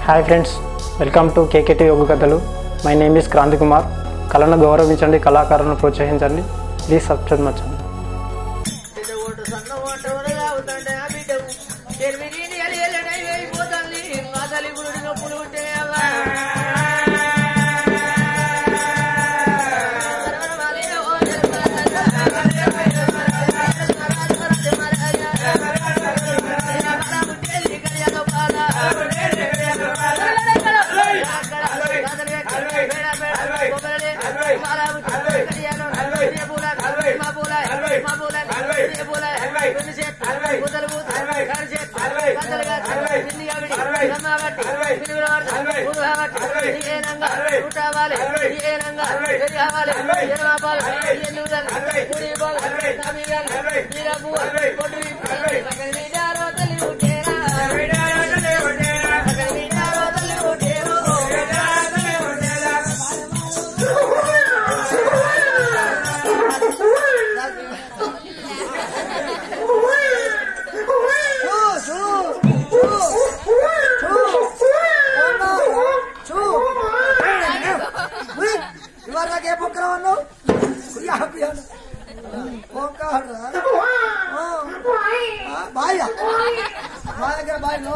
Hi friends welcome to KKT యోగ కథలు my name is Kranthi Kumar కళను గౌరవించండి కళాకారులను ప్రోత్సహించండి ప్లీజ్ సబ్స్క్రైబ్ మచ్చండి బిడ్డ ఓటు సన్న ఓట వరగా అవుతాంటే ఆ బిడ్డకు ఎనిమిది ఎల్లడై అయిపోతుంది మా తల్లి గుడి నొప్పులు ఉంటే అవ్వా ఇవాళ నాకే పొక్కరా అన్నావు బాయ్ మా దగ్గర బాయ్ నో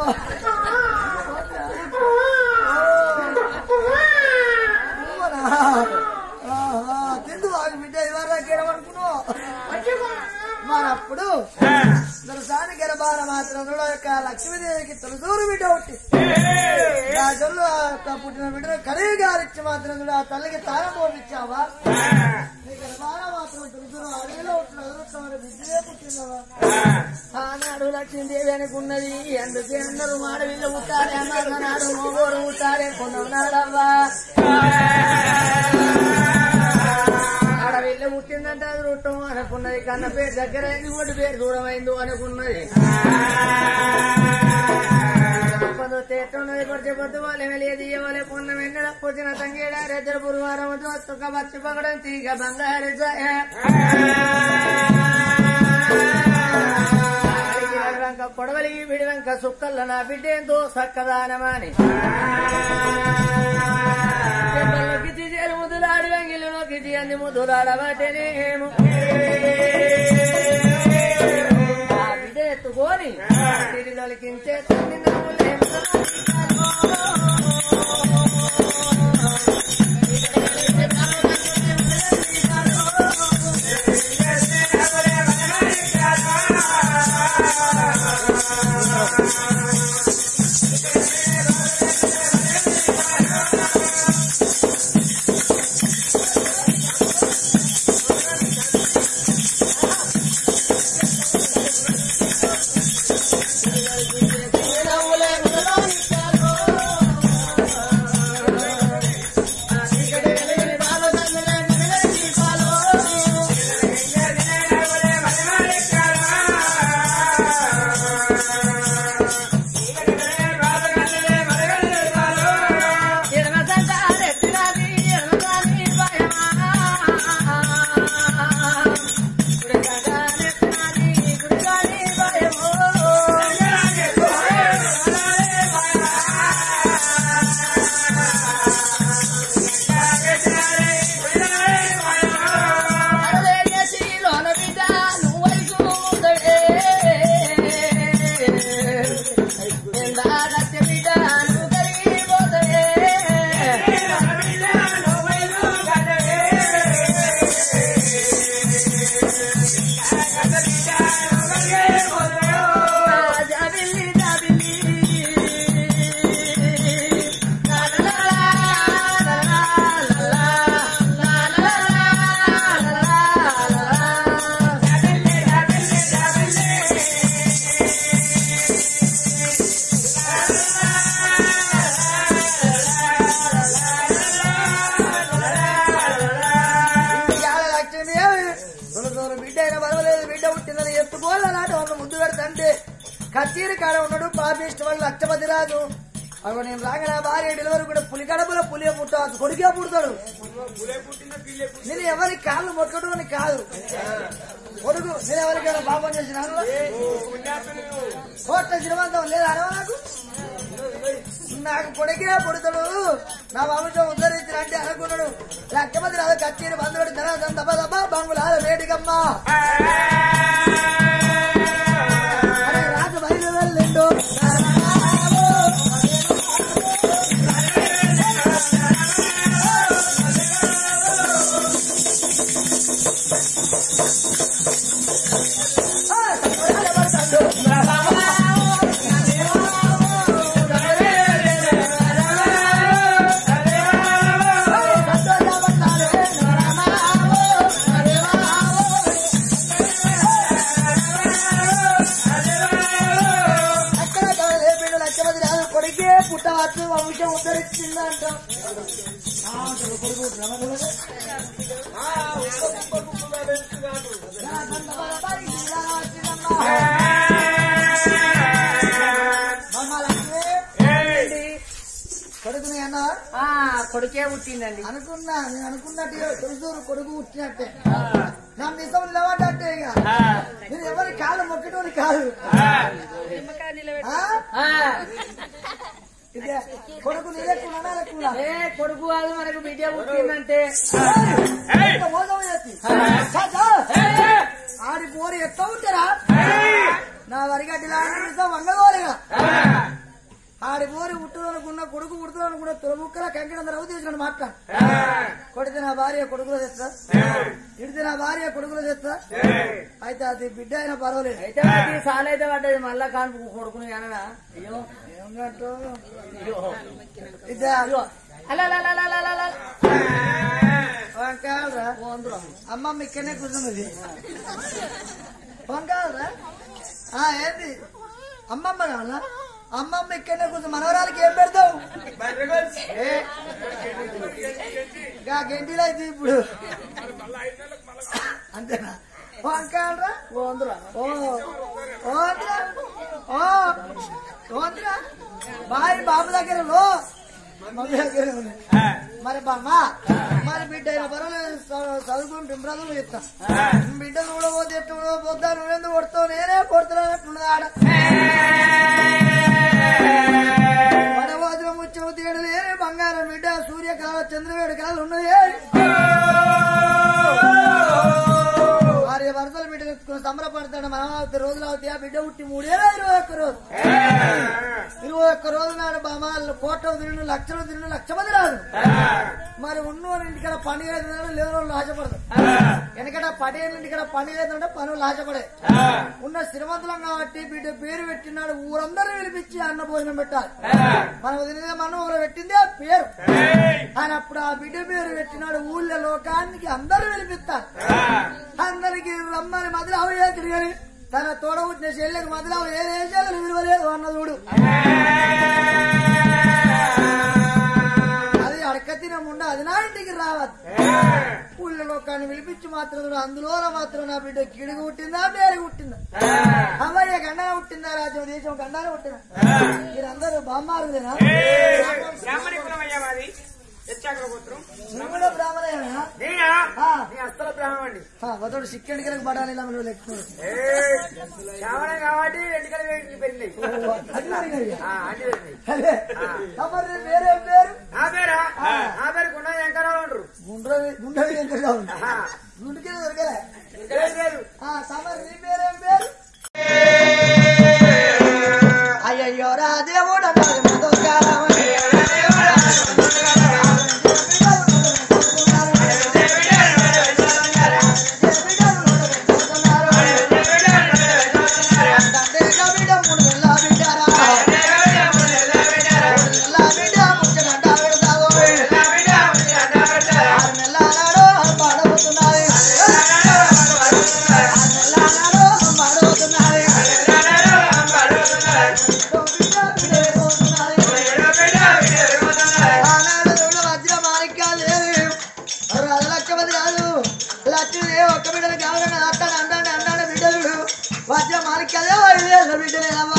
తిండు బాగా బిడ్డ ఇవాళ గెలవనుకున్నావు మరప్పుడు దొరసాని గెలబాల మాత్రం యొక్క లక్ష్మీదేవికి తొలదూరు బిడ్డ ఒకటి రాజుల్లో పుట్టిన బిడ్డను కలిగి గారిచ్చి మాత్రం కూడా ఆ తల్లికి తాళం పోనిచ్చావా నీ గర్భాన మాత్రం తొలదూరు అడవిలో ఉంటున్న అదృష్టమైన బిడ్డలే పుట్టినవా ఆనాడు లక్ష్మీదేవి అనుకున్నది అందుకే అందరూ మాడవిల్లు ముట్టాలి అన్నారు నాడు మోగోరు ముట్టాలి కొన్నాడవ్వా ఆడవిల్లు ముట్టిందంటే అది రుట్టం అనుకున్నది కన్న పేరు దగ్గర అయింది ఒకటి పేరు దూరమైంది అనుకున్నది పొద్దు ఎట్టున్నది పొడిచి పొద్దు వాళ్ళే వెళ్ళేది ఇవ్వలే పొన్న వెన్నెల పొచ్చిన తంగేడ రెద్దరు పురువారం ఒక బచ్చి పగడం తీగ బంగారు జాయ. వెంక కొడవలిగి విడివెంక సుక్కల్ల నా బిడ్డేందో సక్కదానమాని గిచి చేరు ముదులాడి వెంగిలిలో గిచి అంది ముదులాడబట్టేనేమో ఆ బిడ్డ ఎత్తుకొని తిరిదొలికించే తల్లి నవ్వులేమో ఇవాళ లక్ష్మీదేవి తొలదూరు బిడ్డ అయినా పర్వాలేదు బిడ్డ పుట్టిందని ఎత్తుకోవాలి నాటి వాళ్ళు ముద్దు పెడతంటే కచ్చీరి కాడ ఉన్నాడు పాపిష్ట వాళ్ళు లక్షపతి రాజు అవి నేను రాగా నా భార్య డెలివరీ కూడా పులి కడపలో పులి పుట్టాడు కొడుకే పుడతాడు నేను ఎవరి కాళ్ళు మొక్కడు అని కాదు కొడుకు నేను ఎవరికైనా పాపం చేసినాను కోట్ల శ్రీమంతం లేదా అనవా నాకు నాకు కొడుకే పుడతాడు నా వంశం ఉద్ధరించినట్టే అనుకున్నాడు లక్షపతి రాదు కచ్చేరి బంధువుడు ధనం దబ్బ దబ్బ బంగులాల వేడికమ్మ అరే రాజు బయలు వెళ్ళిండు అక్కడ లేపిండు లక్షపతి రాదు కొడుకే పుట్టవచ్చు వంశం ఉద్ధరించిందంట కొడుకుని అన్న ఆ కొడుకే పుట్టిందండి అనుకున్నా నేను అనుకున్నట్టుగా తెలుసు కొడుకు పుట్టినట్టే నా నిజం నిలబడ్డట్టే ఇక నేను ఎవరి కాలు మొక్కటోని కాదు ఆ? ఆ, ఇదే కొడుకు నీలెక్కున్నా లెక్కున్నా ఏ కొడుకు కాదు మనకు బిడ్డ పుట్టిందంటే ఎంత మోసం చేసి చాచా, ఆడి పోరు ఎట్లా ఉంటారా నా వరిగడ్డి లాంటి నిజం వంగగోలుగా ఆడి పోరి పుట్టుదనుకున్న కొడుకు పుట్టుదనుకున్న తొలముక్కల కంకణ రవ్వు తీసుకుని మాట్లాడు కొడితే నా భార్య కొడుకులో తెస్తా ఇడితే నా భార్య కొడుకులో తెస్తా అయితే అది బిడ్డ అయినా పర్వాలేదు అయితే వాడికి సాలైతే పడ్డది మళ్ళా కాను కొడుకుని అనడా అయ్యో ఏమన్నట్టు అయ్యో ఇదే అయ్యో అలా అలా అలా అలా అలా వంకాయలరా పోందురా అమ్మమ్మ ఇక్కడనే కూర్చున్నది వంకాయలరా ఆ ఏంది అమ్మమ్మ కావాలా అమ్మమ్మ ఇక్కడనే కూర్చో మనవరాలకి ఏం పెడతావు ఏ? గా గెంటిలో అయితే ఇప్పుడు అంతేనా వంకాయలరా పోందురా ఓ ఓంద్రా ఓ ఓంద్రా బాయ్ బాబు దగ్గర లో మమ్మీ దగ్గర ఉంది మరి బామ్మ మరి బిడ్డ అయినా పర్వాలేదు చ- చదువుకుంటే బ్రదలు చెప్తా బిడ్డ చూడబోతే ఎట్టు పోతా నువ్వెందుకు కొడతావు నేనే కొడుతున్నట్టున్నది ఆడ వడవాదులం ముత్యం తేడు లేని బంగారం బిడ్డ సూర్యకాల చంద్రవేడు కాలు ఉన్నది భార్య భర్తలు బిడ్డ ఎత్తుకుని సంబరపడతాడు మనం అవుతాయి రోజులు అవుతాయి ఆ బిడ్డ పుట్టి మూడేళ్ళు ఇరవై ఒక్క రోజు ఇరవై ఒక్క రోజు నాడు బామాలు కోట్ల తిరిగి లక్షలు తిరిగి లక్ష మంది రాదు మరి ఉన్న ఇంటికాడ పండుగ అవుతుందంటే లేని వాళ్ళు ఆశపడదు ఎందుకంటే పడేళ్ళ ఇంటికాడ పండుగ అవుతుందంటే పనులు ఆశపడే ఉన్న శ్రీమంతులం కాబట్టి బిడ్డ పేరు పెట్టినాడు ఊరందరూ పిలిపించి అన్న భోజనం పెట్టాలి మనం తినేది మనం ఊరు పెట్టింది ఆ పేరు ఆయన అప్పుడు ఆ బిడ్డ పేరు పెట్టినాడు ఊళ్ళో లోకానికి అందరూ పిలిపిస్తారు అందరికి రమ్మని మదిలావు చేతుడు కానీ తన తోడ పుట్టిన చెల్లెకి మదిలావు ఏ దేశాలు విలువలేదు అన్న చూడు అది అడక తినముండ అది నా ఇంటికి రావద్దు ఊళ్ళో లోకాన్ని పిలిపించి మాత్రం చూడు అందులో మాత్రం నా బిడ్డ కిడికి పుట్టిందా పేరు పుట్టిందా అమ్మయ్య గండన పుట్టిందా రాజ్యం దేశం గండాన పుట్టిందా మీరందరూ బామ్మారులేనా బ్రాహ్మణ కులం అయ్యా మాది తెచ్చాకర పుత్రం నువ్వు కూడా బ్రాహ్మణేనా నేనా ఆ. నీ అస్తల బ్రాహ్మణి వదోడు సిక్కెండి కిరకు పడాలి ఇలా మనం లెక్కున్నాడు శ్రావణం కాబట్టి ఎంటికల వేడికి పెళ్ళి అన్ని వెళ్ళినాయి అదే తమరి నీ పేరేం పేరు నా పేరా నా పేరు గుండా శంకరరావు అంటారు గుండ్రవి గుండ్రవి వెంకటరావు ఆహా. గుండుకే దొరకలే ఇక్కడే పేరు ఆ తమరి నీ పేరేం పేరు అయ్యయ్యో రాదేవుడు అన్నాడు మాతో కాలమని. తండ్రిగా బిడ్డ మూడు నెలల బిడ్డరా. మూడు నెలల బిడ్డ ముచ్చటంట పెడతావు. ఆరు నెలల నాడు పాడవుతున్నది. ఆరు నెలల నాడు పాడవుతున్నది. ఆనాడు చూడు వజ్ర మాణిక్యాలేవి. రాజు లక్షపతి రాజు లక్ష్మీదేవి ఒక్క బిడ్డలు కావాలని అంటాడు అంటాడు అంటాడు బిడ్డలు వజ్ర మాణిక్యాలే ఐదేళ్ళ బిడ్డలేనమ్మా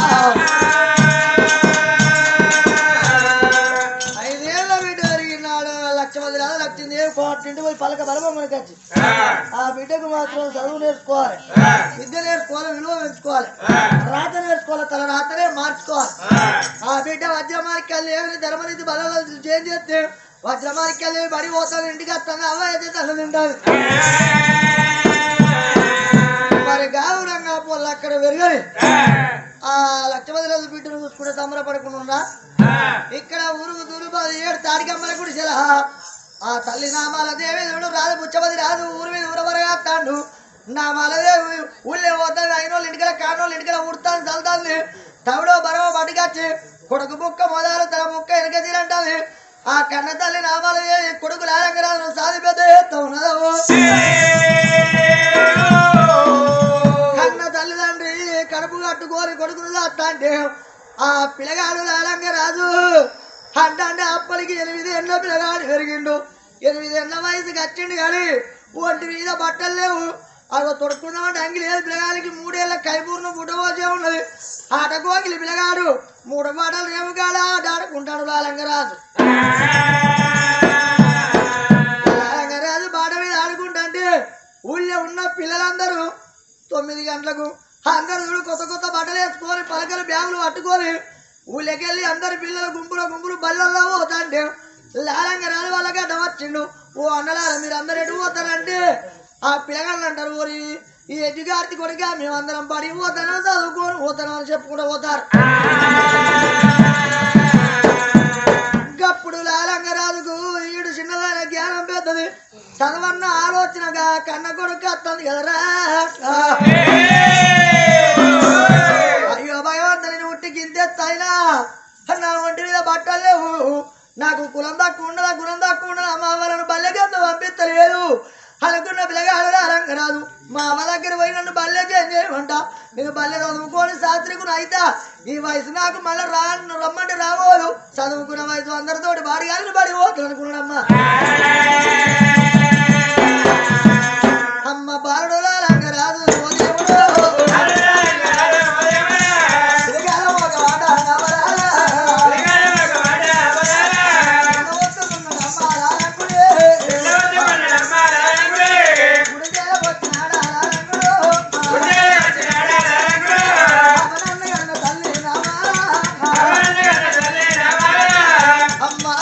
ఐదేళ్ల బిడ్డ జరిగినాడు లక్షపతి రాజు లక్ష్మీదేవి కోటింటి పోయి పలక బలమని వచ్చి ఆ బిడ్డకు మాత్రం చదువు నేర్చుకోవాలి విద్య నేర్చుకోవాలి విలువ పెంచుకోవాలి రాత నేర్చుకోవాలి తన రాతనే మార్చుకోవాలి ఆ బిడ్డ వజ్రమార్కెళ్ళి ఏమైనా ధర్మనిధి బలలో చేంజ్ చేస్తే వజ్రమార్కెళ్ళి బడి పోతాను ఇంటికి వస్తాను అవ్వ అయితే తల్లి తింటాను మరి గావురంగా పొల్ల అక్కడ పెరగని ఆ లక్షపతి రోజు బిడ్డను చూసుకుంటే సంబరపడకుండా ఇక్కడ ఊరుకు దురుపది ఏడు తాడికమ్మల గుడిసెల ఆ తల్లి నామాల దేవి దేవుడు రాదు పుచ్చపతి రాదు ఊరి మీద ఊరవరగాస్తాడు నామాల దేవి ఊళ్ళే పోతాను అయినోళ్ళు ఇంటికల కానోళ్ళు ఇంటికల ఉడతాను చల్తాంది తవిడో బరవ బడికొచ్చి కొడుకు బుక్క మొదలు తన ముక్క వెనక తీరంటాది ఆ కన్న తల్లి నామాల దేవి కొడుకు లారంగరాలను సాది పెద్ద ఎత్తు ఉన్నదవు కన్న తల్లిదండ్రి కడుపు కట్టుకోని కొడుకులు అంటే ఆ పిల్లగాడు లాలంగా రాజు అంటే అంటే అప్పటికి ఎనిమిది ఎన్నో పిల్లగాడు పెరిగిండు ఎనిమిది ఎన్న వయసుకి వచ్చిండు కానీ ఒంటి మీద బట్టలు లేవు అదో తొడుక్కున్నామంటే అంగి లేదు పిల్లగాడికి మూడేళ్ల కైపూర్ను పుట్టబోసే ఉన్నది ఆటకోకిలి పిల్లగాడు మూడు పాటలు రేవు కాడ ఆట ఆడుకుంటాడు లాలంగరాజు లాలంగరాజు బాట మీద ఆడుకుంటుంటే ఊళ్ళో ఉన్న పిల్లలందరూ తొమ్మిది గంటలకు అందరు చూడు కొత్త కొత్త బట్టలు వేసుకొని పలకలు బ్యాగులు పట్టుకొని ఊళ్ళకెళ్ళి అందరి పిల్లలు గుంపులో గుంపులు బళ్ళల్లో పోతాంటే లాలంగా రాని వాళ్ళకి అడ్డం వచ్చిండు ఓ అన్నలారా మీరు అందరు ఎటు పోతారంటే ఆ పిల్లగాళ్ళు అంటారు ఓరి ఈ ఎడ్యుగార్తి కొడుక మేమందరం పడి పోతాను చదువుకొని పోతాను అని చెప్పుకుంటూ పోతారు గప్పుడు లాలంగరాజుకు ఈడు చిన్నదాన జ్ఞానం పెద్దది చదవన్న ఆలోచనగా కన్న కొడుకు వస్తుంది కదరా అయ్యో భగవంతుని ఉట్టి గింతెత్తాయినా నా ఒంటి మీద బట్టలు లేవు నాకు కులం తక్కువ ఉండదా గుణం తక్కువ ఉండదా మా వాళ్ళను బల్లెకెంత పంపిస్తలేదు అనుకున్న పిల్లగాడు రంగరాదు మా అమ్మ దగ్గర పోయి నన్ను బల్లెకి ఏం చేయమంట నేను బల్లె చదువుకొని శాస్త్రికుని అయితా ఈ వయసు నాకు మళ్ళీ రా రమ్మంటే రాబోదు చదువుకున్న వయసు అందరితోటి బాడి గాలిని బడి పోతుంది అనుకున్నాడమ్మా అమ్మ బాలుడు రంగరాదు ఓ దేవుడు. తిరగాల ఒక వాట నవరాలా. నవ్వుతున్నదమ్మ లాలంకుడే. గుడిగేల వచ్చినాడా లాలంకుడు. అవనన్న కన్న తల్లి నామా. అమ్మా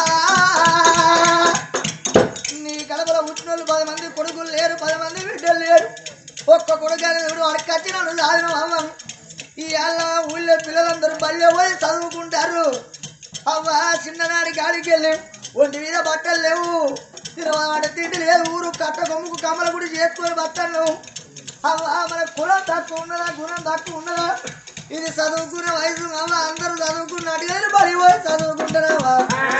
నీ కడపలో పుట్టినోళ్ళు పది మంది కొడుకులు లేరు పది మంది బిడ్డలు లేరు ఒక్క కొడుకు దేవుడు అడకచ్చినాడు సాధన అమ్మం ఈ అల్ల ఊళ్ళో పిల్లలందరూ బల్లె పోయి చదువుకుంటారు అవ్వ చిన్ననాడి గాడికి వెళ్ళి ఒంటి మీద బట్టలు లేవు తినవాడ తిండి లేదు ఊరు కట్ట కొమ్ముకు కమ్మల గుడి చేసుకొని బట్టలు అవ్వ మన కులం తక్కువ ఉన్నదా గుణం తక్కువ ఉన్నదా ఇది చదువుకునే వయసు అవ్వ అందరూ చదువుకున్నట్టుగా బడి పోయి చదువుకుంటారవ్వా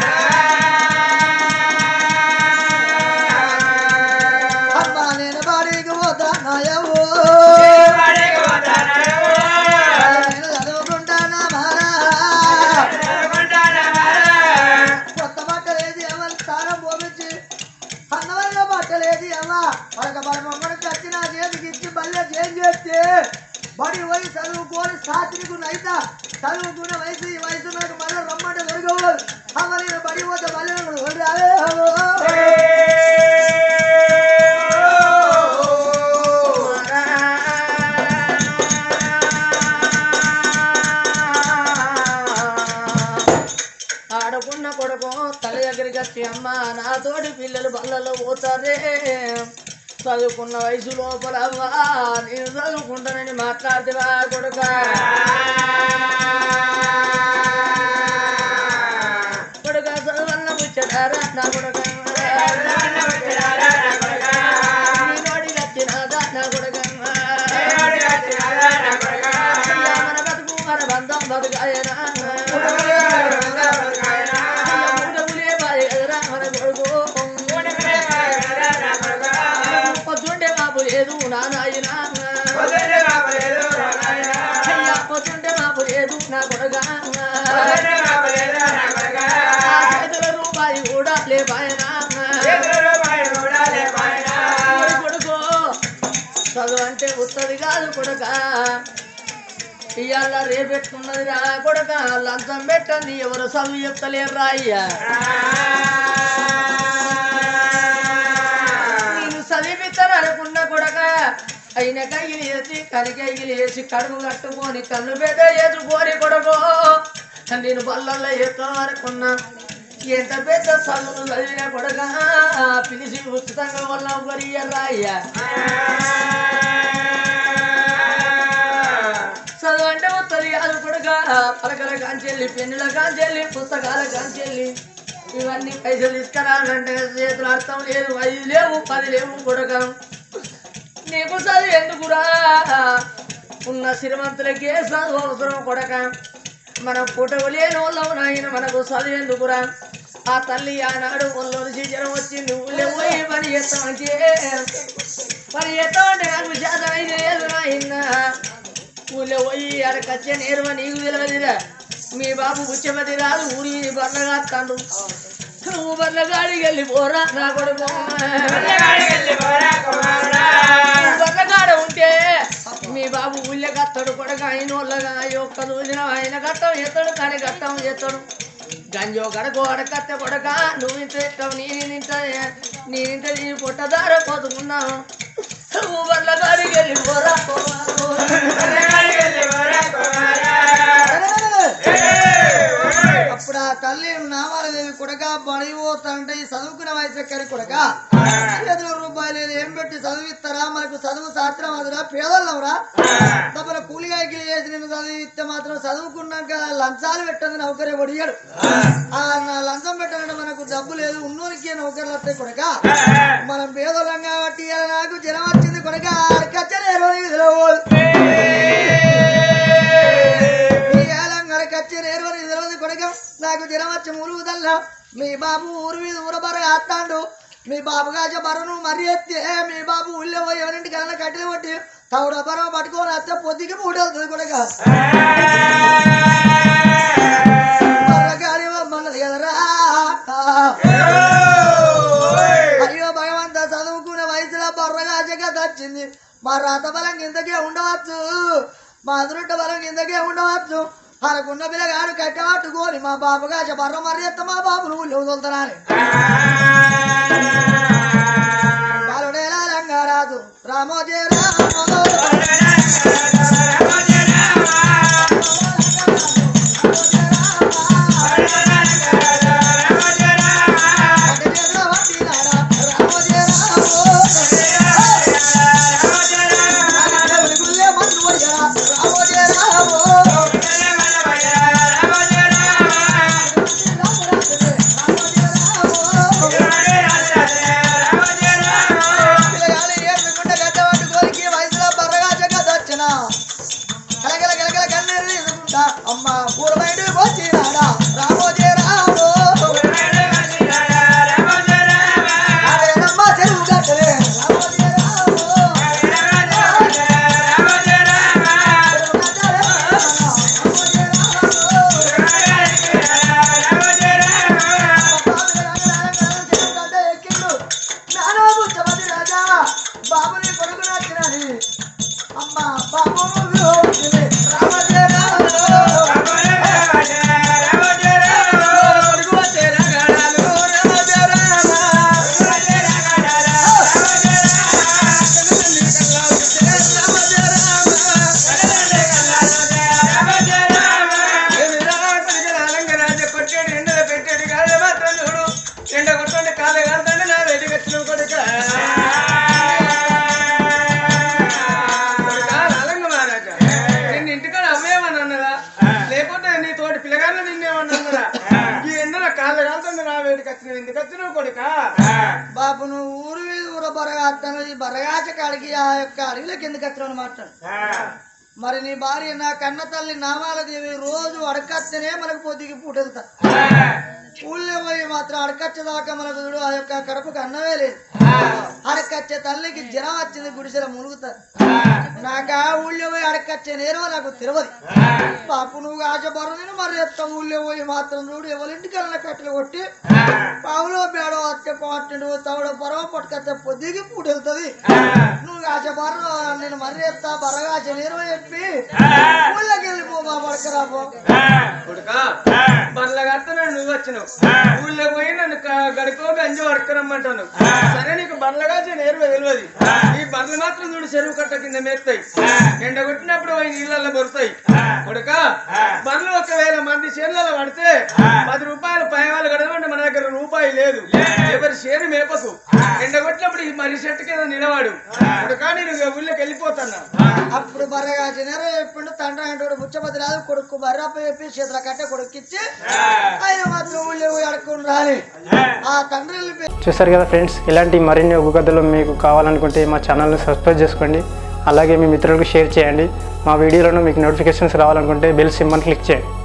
అమ్మా నేను బాడీకి పోతానాయవో నేను చదువుకుంటానా మారా కొత్త బట్టలేది ఎవరు స్థానం పోపించి అన్నవల్ల బట్టలేది అవ్వ మరొక మన మమ్మల్ని కచ్చి నా చేతికి ఇచ్చి బల్లె చేంజ్ చేస్తే బడి పోయి చదువుకొని శాస్త్రికు నైతా చదువుకునే వయసు ఈ వయసు నాకు మళ్ళీ రమ్మంటే దొరకవు అమ్మ నేను బడి పోతే మళ్ళీ నన్ను రాలే ఆడుకున్న కొడుకు తల్లి దగ్గరికి వచ్చి అమ్మ నాతోటి పిల్లలు బళ్ళలో పోతారే చదువుకున్న వయసు లోపల అవ్వా నేను చదువుకుంటానని మాట్లాడితేవా కొడుక కొడుక చదువన్న ముచ్చటారా నా కొడుక నీ నోటికి వచ్చినాదా నా కొడుక అయ్యా, మన బతుకు మన బంధం బతుకాయనా పొద్దుండే బాబు లేదు నా నాయన అయ్యా పొద్దుండే బాబు లేదు నా కొడగా చేతుల రూపాయి కూడా లేపాయనా కొడుకో చదువు అంటే ఉత్తది కాదు కొడక ఇవాళ రేపెట్టుకున్నది రా కొడక లంచం పెట్టండి ఎవరు చదువు చెప్తలేరు రా అయ్యా నేను చదివిస్తాను అనుకున్న కొడక అయిన కైలు వేసి కరికైలు వేసి కడుపు కట్టుకొని కన్ను పెద్ద ఎదుర్కొని కొడకో నేను బల్లల్లో ఎత్తున వరకున్నా ఎంత పెద్ద చదువులు చదివిన కొడక పిలిచి ఉచితంగా వల్ల ఒకరి రాయ్యా చదువు అంటే ఉత్తరి అది కొడక పలకల కాంచెల్లి పెన్నుల కాంచెల్లి పుస్తకాల కాంచెల్లి ఇవన్నీ పైసలు తీసుకురాలంటే చేతులు అర్థం లేదు ఐదు లేవు పది లేవు కొడక నీకు చదువు ఎందుకురా ఉన్న శ్రీమంతులకే చదువు అవసరం కొడక మనం పుట్టకు లేని వాళ్ళం నాయన మనకు చదువు ఎందుకురా ఆ తల్లి ఆనాడు ఒళ్ళోని జ్వరం వచ్చింది ఊళ్ళో పోయి పని చేస్తామంటే పని చేస్తామంటే నాకు శాతం అయితే లేదు నాయన ఊళ్ళో పోయి అడకచ్చే నేరువ నీకు తెలియదురా మీ బాబు ముఖ్యమంత్రి రాదు ఊరి బర్రగా తండ్రు నువ్వు బర్రగాడికి వెళ్ళి పోరా నా కొడుకు బర్రగాడ ఉంటే మీ బాబు ఊళ్ళో కత్తాడు కొడక ఆయన వాళ్ళగా ఒక్క రోజున ఆయన కట్టం ఎత్తాడు కానీ కట్టం చేస్తాడు గంజో గడకు అడకత్త కొడక నువ్వు ఇంత ఎత్తావు నేను ఇంత నేను ఇంత నీ పుట్టదార పోతుకున్నావు నువ్వు బర్రగాడికి వెళ్ళి పోరా అప్పుడు ఆ తల్లి నామాలదేవి కొడక బడి పోతాంటే ఈ చదువుకున్న వయసు ఎక్కడి కొడక చేతిలో రూపాయలు లేదు ఏం పెట్టి చదివిస్తారా మనకు చదువు శాస్త్రం అదిరా పేదోళ్ళంరా తప్పన కూలిగాయకిలు చేసి నేను చదివిస్తే మాత్రం చదువుకున్నాక లంచాలు పెట్టదు నౌకరే ఒడియాడు ఆ నా లంచం పెట్టాలంటే మనకు డబ్బు లేదు ఉన్నోనికి నౌకర్లు వస్తాయి కొడక మనం పేదోళ్ళం కాబట్టి ఇలా నాకు జనం వచ్చింది కొడక కచ్చలు ఇరవై విధులు కచ్చి నేర్వని తెలియదు కొడక నాకు జ్వరం వచ్చి మురుగుదల్లా మీ బాబు ఊరు మీద ఊరబర ఆస్తాడు మీ బాబు గాజ బరను మరి ఎత్తే మీ బాబు ఊళ్ళో పోయి ఎవరింటికి వెళ్ళిన కట్టెలు కొట్టి తవుడ బరం పట్టుకొని వస్తే పొద్దుకి మూడవుతుంది కొడక బర్రగాడి మన్నది కదరా అయ్యో భగవంత చదువుకునే వయసులో బర్రగా జగత్ వచ్చింది మా రాత బలం కిందకే ఉండవచ్చు మా అదృష్ట బలం కిందకే ఉండవచ్చు మనకున్న పిల్లగాడు కట్టబట్టుకోని మా బాబుగా బర్ర మర్రెత్త మా బాబు నువ్వు లేవుదొలుతున్నాను బాలుడేలా రంగారాజు రామోజే రామో అమ్మ పూర్వైన వచ్చినాడా రామోజే రామో అరేనమ్మ చెరువు గట్టలే రామోజే రామో బాబుని కొడుకు నచ్చినది అమ్మ బాబు రామజే కొడుకు వచ్చే రగడాలు రామజే ఎండ కొట్టండి కాలే కాదండి నా రెడ్డికి వచ్చిన కొడుక అలంగ మహారాజా నిన్ను ఇంటికాడ అమ్మేమని అన్నదా లేకుంటే నీ తోటి పిల్లగాళ్ళు నిన్నేమని అన్నదా ఈ ఎండలో కాళ్ళ కాలుతుంది నా వేడికి వచ్చిన ఎందుకు వచ్చినావు కొడుక బాబు నువ్వు ఊరు మీద ఊర బరగా అత్తను ఈ బరగాచ కాడికి ఆ యొక్క అడవిలోకి ఎందుకు వచ్చావు మాట్లాడు మరి నీ భార్య నా కన్న తల్లి నామాలదేవి రోజు అడకత్తనే మనకు పొద్దుకి పూటెళ్తా ఊళ్ళో పోయి మాత్రం అడకచ్చేదాకా మనకు చూడు ఆ యొక్క కడుపుకి అన్నమే లేదు అడకచ్చే తల్లికి జ్వరం వచ్చింది గుడిసెల మునుగుతా నాకు ఆ ఊళ్ళో పోయి అడకచ్చే నేరో నాకు తెలియదు పాపు నువ్వు ఆశ బరువు మరి ఎత్త ఊళ్ళో పోయి మాత్రం చూడు ఎవరింటికి వెళ్ళిన కట్టెలు కొట్టి పావులో బేడో అత్తే పాటడు తవడ పొరవ పట్టుకొస్తే పొద్దుకి పూట వెళ్తుంది నువ్వు ఆశ బర్ర నేను మర్రి ఎత్తా బరగా ఆశ నేరో చెప్పి ఊళ్ళోకి వెళ్ళిపో బాబు అడకరాబో కొడుకా బర్ల కడుతున్నాడు నువ్వు వచ్చినావు ఊళ్ళో పోయి నన్ను క- గడుకో గంజి వడకరమ్మంటాను సరే నీకు బర్ల కాచి నేర్వ తెలియదు ఈ బర్రెలు మాత్రం చూడు చెరువు కట్ట కింద మేస్తాయి ఎండ కొట్టినప్పుడు పోయి నీళ్ళల్లో బొరుతాయి కొడుకా బర్రెలు ఒకవేళ మంది చేనులలో పడితే పది రూపాయలు పై వాళ్ళు కడగండి మన దగ్గర రూపాయి లేదు ఎవరి షేరు మేపకు ఎండ కొట్టినప్పుడు ఈ మరి చెట్టు కింద నిలవాడు కొడుకా నేను ఇక ఊళ్ళోకి వెళ్ళిపోతున్నా అప్పుడు బర్రగా చిన్నారు ఎప్పుడు తండ్రి అంటాడు ముచ్చపతి రాదు కొడుకు బర్రప్ప చెప్పి చేతుల కట్టే కొడుకిచ్చి ఆయన మాత్రం ఊళ్ళో పోయి అడుక్కుని రాలి ఆ తండ్రి వెళ్ళిపోయి చూసారు కదా ఫ్రెండ్స్ ఇలాంటి మరిన్ని ఒగ్గు కథలు మీకు కావాలనుకుంటే మా ఛానల్ని సబ్స్క్రైబ్ చేసుకోండి అలాగే మీ మిత్రులకు షేర్ చేయండి మా వీడియోలను మీకు నోటిఫికేషన్స్ రావాలనుకుంటే బెల్ సింబల్ క్లిక్ చేయండి